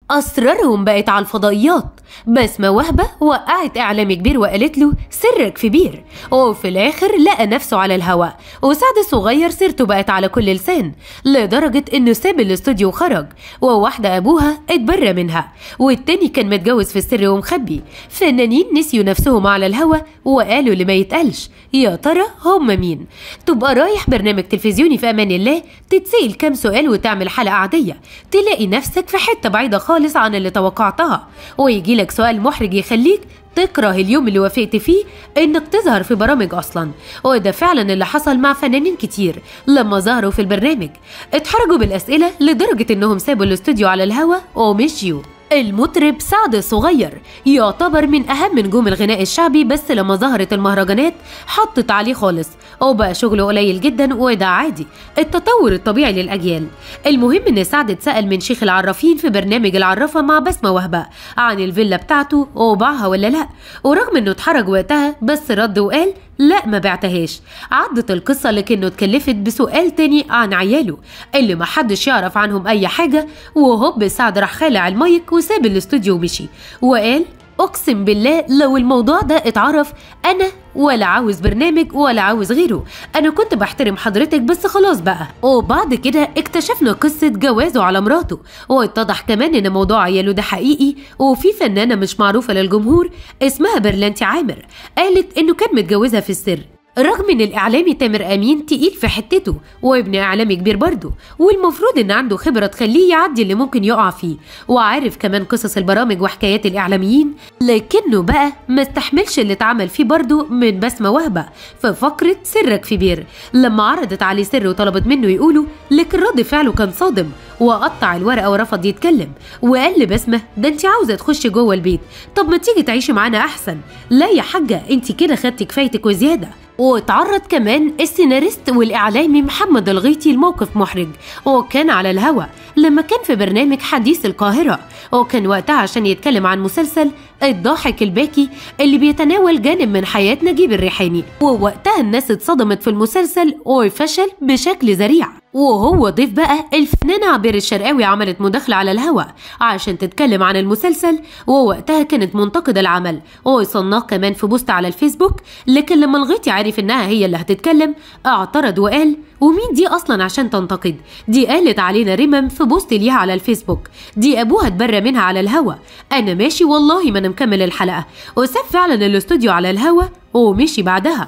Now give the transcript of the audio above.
أسرارهم بقت على الفضائيات بسمة وهبة وقعت إعلامي كبير وقالت له سرك في بير وفي الآخر لقى نفسه على الهواء وسعد الصغير سيرته بقت على كل لسان لدرجة إنه ساب الاستوديو وخرج وواحدة أبوها اتبرى منها والتاني كان متجوز في السر ومخبي فنانين نسيوا نفسهم على الهوا وقالوا اللي ما يتقالش يا ترى هم مين تبقى رايح برنامج تلفزيوني في أمان الله تتسأل كام سؤال وتعمل حلقة عادية تلاقي نفسك في حتة بعيدة خالص عن اللي توقعتها ويجي لك سؤال محرج يخليك تكره اليوم اللي وافقت فيه انك تظهر في برامج اصلا وده فعلا اللي حصل مع فنانين كتير لما ظهروا في البرنامج اتحرجوا بالاسئله لدرجه انهم سابوا الاستوديو على الهوا ومشيوا المطرب سعد الصغير يعتبر من أهم نجوم الغناء الشعبي بس لما ظهرت المهرجانات حطت عليه خالص وبقى شغله قليل جدا وده عادي التطور الطبيعي للأجيال المهم إن سعد اتسأل من شيخ العرافين في برنامج العرافة مع بسمة وهبة عن الفيلا بتاعته وباعها ولا لأ ورغم إنه اتحرج وقتها بس رد وقال لا ما بعتهاش عدت القصة لكنه اتكلفت بسؤال تاني عن عياله اللي ما حدش يعرف عنهم أي حاجة وهوب سعد راح خالع المايك وساب الاستوديو ومشي وقال أقسم بالله لو الموضوع ده اتعرف أنا ولا عاوز برنامج ولا عاوز غيره أنا كنت بحترم حضرتك بس خلاص بقى وبعد كده اكتشفنا قصة جوازه على مراته واتضح كمان إن موضوع عياله ده حقيقي وفي فنانة مش معروفة للجمهور اسمها برلانتي عامر قالت إنه كان متجوزها في السر رغم ان الاعلامي تامر امين تقيل في حتته وابن اعلامي كبير برضه والمفروض ان عنده خبره تخليه يعدي اللي ممكن يقع فيه وعارف كمان قصص البرامج وحكايات الاعلاميين لكنه بقى ما استحملش اللي اتعمل فيه برضه من بسمه وهبه في فقره سرك في بير لما عرضت عليه سر وطلبت منه يقوله لكن رد فعله كان صادم وقطع الورقه ورفض يتكلم وقال لبسمه ده انت عاوزه تخشي جوه البيت طب ما تيجي تعيشي معانا احسن لا يا حاجه انت كده خدتي كفايتك وزياده واتعرض كمان السيناريست والإعلامي محمد الغيطي لموقف محرج وكان على الهوا لما كان في برنامج حديث القاهرة وكان وقتها عشان يتكلم عن مسلسل الضاحك الباكي اللي بيتناول جانب من حياة نجيب الريحاني ووقتها الناس اتصدمت في المسلسل وفشل بشكل ذريع وهو ضيف بقى الفنانة عبير الشرقاوي عملت مداخلة على الهوا عشان تتكلم عن المسلسل ووقتها كانت منتقدة العمل وصناه كمان في بوست على الفيسبوك لكن لما الغيطي عرف انها هي اللي هتتكلم اعترض وقال ومين دي اصلا عشان تنتقد دي قالت علينا رمم في بوست ليها على الفيسبوك دي ابوها اتبرى منها على الهوا انا ماشي والله ما انا مكمل الحلقه وساب فعلا الاستوديو على الهوا ومشي بعدها